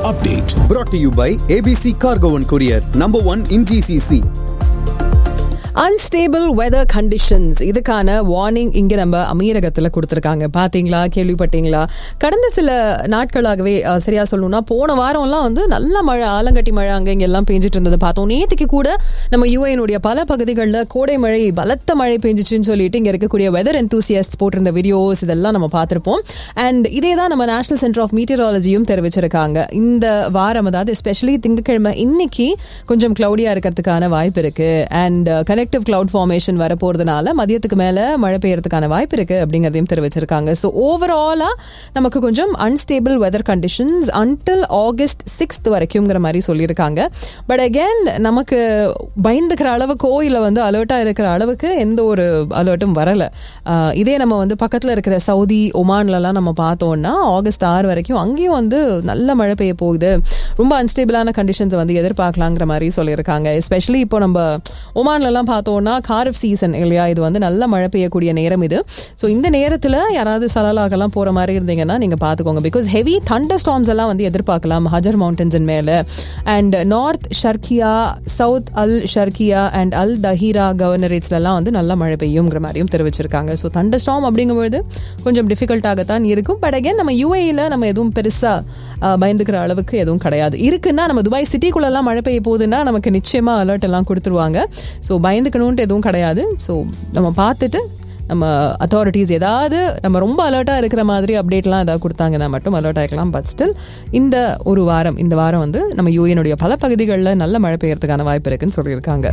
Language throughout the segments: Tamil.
update. brought to you by ABC Cargo and Courier, number one in GCC. Unstable weather conditions இதுக்கான வார்னிங் இங்க நம்ம அமீரகத்துல கொடுத்துருக்காங்க பாத்தீங்களா கேள்விப்பட்டீங்களா கடந்த சில நாட்களாகவே அஹ், சரியா சொல்லணும்னா போன வாரம்லாம் வந்து நல்ல மழை ஆலங்கட்டி மழை அங்க இங்க எல்லாம் பெஞ்சிட்டு இருந்தது பார்த்தோம் நேத்துக்கு கூட நம்ம யூஏனுடைய பல பகுதிகளில் கோடை மழை பலத்த மழை பெஞ்சிச்சுன்னு சொல்லிட்டு இங்க இருக்கக்கூடிய வெதர் enthusiasts போட்டிருந்த வீடியோஸ் இதெல்லாம் நம்ம பார்த்திருப்போம் அண்ட் இதே தான் நம்ம நேஷனல் சென்டர் ஆஃப் மீட்டியராலஜியும் தெரிவிச்சிருக்காங்க இந்த வாரம் அதாவது எஸ்பெஷலி திங்கட்கிழமை இன்னைக்கு கொஞ்சம் கிளவுடியா இருக்கிறதுக்கான வாய்ப்பு இருக்கு அண்ட் கனெக்டிவ் கிளவுட் ஃபார்மேஷன் வர போறதுனால மதியத்துக்கு மேல மழை பெய்யறதுக்கான வாய்ப்பு இருக்கு அப்படிங்கறதையும் தெரிவிச்சிருக்காங்க ஸோ ஓவராலா நமக்கு கொஞ்சம் unstable weather conditions until August sixth வரைக்கும்ங்கிற மாதிரி சொல்லியிருக்காங்க பட் அகேன் நமக்கு பயந்துக்கிற அளவுக்கோ இல்லை வந்து அலர்ட்டா இருக்கிற அளவுக்கு எந்த ஒரு அலர்ட்டும் வரல ஆஹ் இதே நம்ம வந்து பக்கத்துல இருக்கிற சவுதி ஒமான்லலாம் நம்ம பார்த்தோம்னா ஆகஸ்ட் ஆறு வரைக்கும் அங்கேயும் வந்து நல்ல மழை பெய்ய போகுது ரொம்ப அன்ஸ்டேபிளான கண்டிஷன்ஸை வந்து எதிர்பார்க்கலாங்கிற மாதிரி சொல்லியிருக்காங்க எஸ்பெஷலி இப்போ நம்ம ஒமான்லலாம் பார்த்தோம்னா காரஃப் சீசன் இல்லையா இது வந்து நல்ல மழை பெய்யக்கூடிய நேரம் இது ஸோ இந்த நேரத்தில் யாராவது சலலாகலாம் போகிற மாதிரி இருந்தீங்கன்னா நீங்கள் பார்த்துக்கோங்க பிகாஸ் ஹெவி தண்டர் ஸ்டாம்ஸ் எல்லாம் வந்து எதிர்பார்க்கலாம் ஹஜர் மவுண்டன்ஸின் மேலே and north Sharqiya south Al Sharqiya and Al Dhahirah கவர்னரேட்ஸ்லாம் வந்து நல்ல மழை பெய்யுங்கிற மாதிரியும் தெரிவிச்சிருக்காங்க ஸோ தண்டர் ஸ்டாம் அப்படிங்கும்பொழுது கொஞ்சம் டிஃபிகல்ட்டாகத்தான் இருக்கும் பட் அகேன் நம்ம யூஏயில் நம்ம எதுவும் பெருசாக ஆஹ் பயந்துக்கிற அளவுக்கு எதுவும் கிடையாது இருக்குன்னா நம்ம துபாய் சிட்டிக்குள்ளெல்லாம் மழை பெய்ய போகுதுன்னா நமக்கு நிச்சயமா அலர்ட் எல்லாம் கொடுத்துருவாங்க ஸோ பயந்துக்கணுன்ட்டு எதுவும் கிடையாது ஸோ நம்ம பார்த்துட்டு நம்ம அத்தாரிட்டிஸ் ஏதாவது நம்ம ரொம்ப அலர்ட்டாக இருக்கிற மாதிரி அப்டேட்லாம் ஏதாவது கொடுத்தாங்கன்னா மட்டும் அலர்ட் ஆகிக்கலாம் பட் ஸ்டில் இந்த ஒரு வாரம் இந்த வாரம் வந்து நம்ம யூஎனுடைய பல பகுதிகளில் நல்ல மழை பெய்யறதுக்கான வாய்ப்பு இருக்குன்னு சொல்லியிருக்காங்க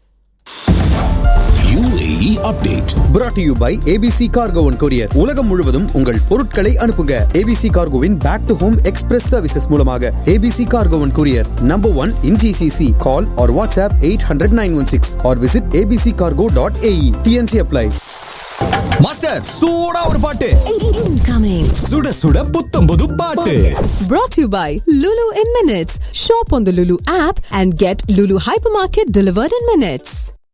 UAE update. brought to you by ABC Cargo and Courier. உலகம் முழுவதும் உங்கள் பொருட்களை அனுப்புங்க ABC Cargoவின் back to home express services மூலமாக ABC Cargo and Courier, number one in GCC. Call or WhatsApp 800-916 or visit abccargo.ae. TNC applies. Master சூடா ஒரு பாட்டு Incoming. சுட சுட புத்தம் புது பாட்டு Brought to you by Lulu in Minutes. Shop on the Lulu app and get Lulu Hypermarket delivered in minutes.